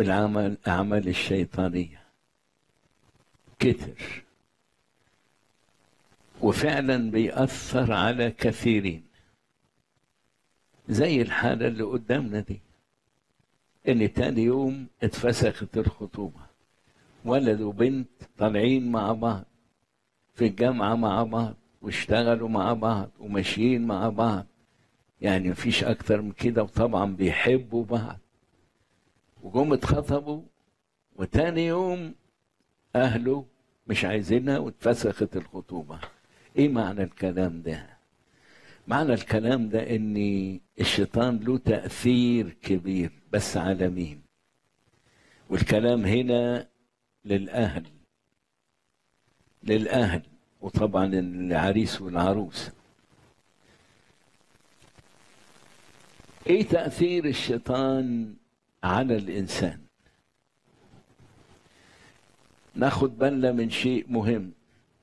والعمل أعمال الشيطانية كتر وفعلا بيأثر على كثيرين زي الحالة اللي قدامنا دي إن تاني يوم اتفسخت الخطوبة ولد وبنت طالعين مع بعض في الجامعة مع بعض واشتغلوا مع بعض وماشيين مع بعض يعني مفيش أكتر من كده وطبعا بيحبوا بعض وجم اتخطبوا وتاني يوم أهله مش عايزينها واتفسخت الخطوبة إيه معنى الكلام ده؟ معنى الكلام ده إن الشيطان له تأثير كبير بس على مين؟ والكلام هنا للأهل للأهل وطبعا العريس والعروس ايه تأثير الشيطان على الإنسان ناخد بالنا من شيء مهم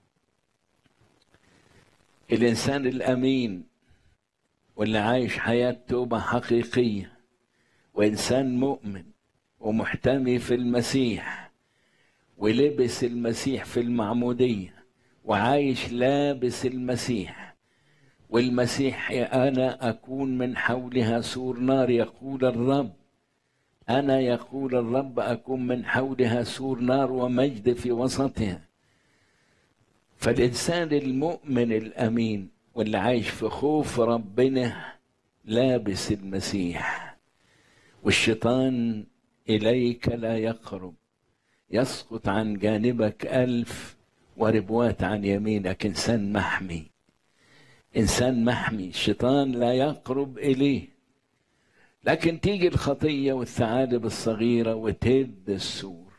الإنسان الأمين واللي عايش حياة توبة حقيقية وإنسان مؤمن ومحتمي في المسيح ولبس المسيح في المعمودية وعايش لابس المسيح والمسيح أنا أكون من حولها سور نار يقول الرب أنا يقول الرب أكون من حولها سور نار ومجد في وسطها فالإنسان المؤمن الأمين واللي عايش في خوف ربنا لابس المسيح والشيطان إليك لا يقرب يسقط عن جانبك ألف وربوات عن يمينك إنسان محمي إنسان محمي الشيطان لا يقرب إليه لكن تيجي الخطية والثعالب الصغيرة وتهد السور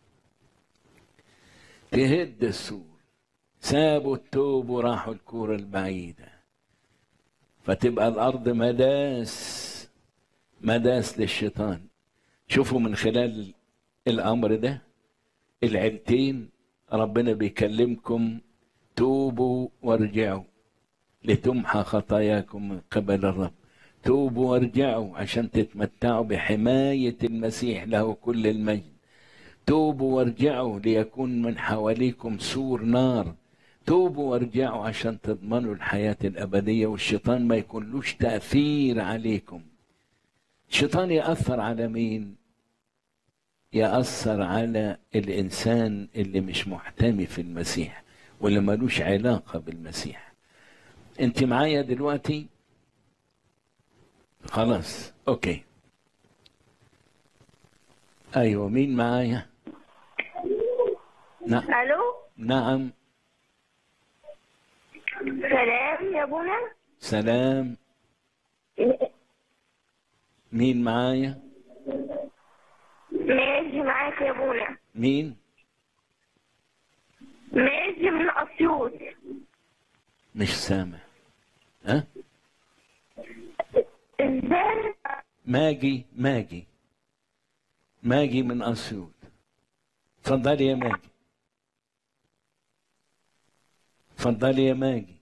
تهد السور سابوا التوب وراحوا الكورة البعيدة فتبقى الأرض مداس مداس للشيطان شوفوا من خلال الأمر ده العيلتين ربنا بيكلمكم توبوا وارجعوا لتمحى خطاياكم من قبل الرب توبوا وارجعوا عشان تتمتعوا بحماية المسيح له كل المجد توبوا وارجعوا ليكون من حواليكم سور نار توبوا وارجعوا عشان تضمنوا الحياة الأبدية والشيطان ما يكونلوش تأثير عليكم الشيطان يأثر على مين؟ يأثر على الإنسان اللي مش محتمي في المسيح واللي ملوش علاقة بالمسيح أنت معايا دلوقتي؟ خلاص أوكي أيوة مين معايا؟ نعم الو نعم سلام يا بونا سلام مين معايا؟ ماشي معاك يا بونا مين؟ ماشي من اسيوط مش سامع ها؟ ازاي ماجي ماجي ماجي من اسيوط اتفضلي يا ماجي اتفضلي يا ماجي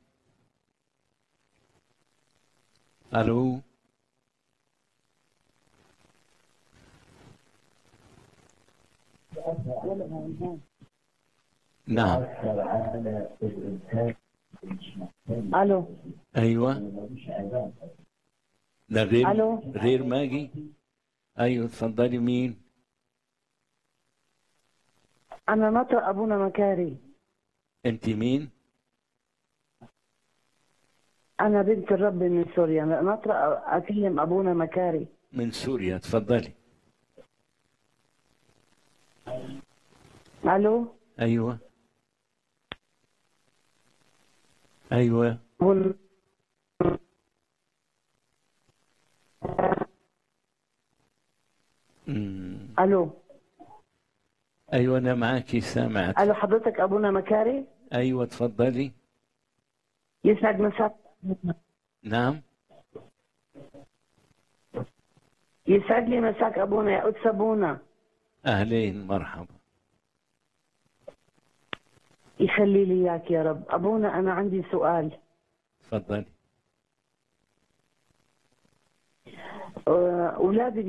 الو نعم الو ايوه ده غير ألو. غير ماجي ايوه اتفضلي مين انا نطق ابونا مكاري انت مين انا بنت الرب من سوريا نطق اكلم ابونا مكاري من سوريا اتفضلي الو ايوه ايوه هو مم. الو ايوه انا معاكي سامع الو حضرتك ابونا مكاري ايوه اتفضلي يسعد مساك نعم يسعد لي مساك ابونا يا قدس ابونا اهلين مرحبا يخلي لي اياك يا رب ابونا انا عندي سؤال اتفضلي أه، اولادي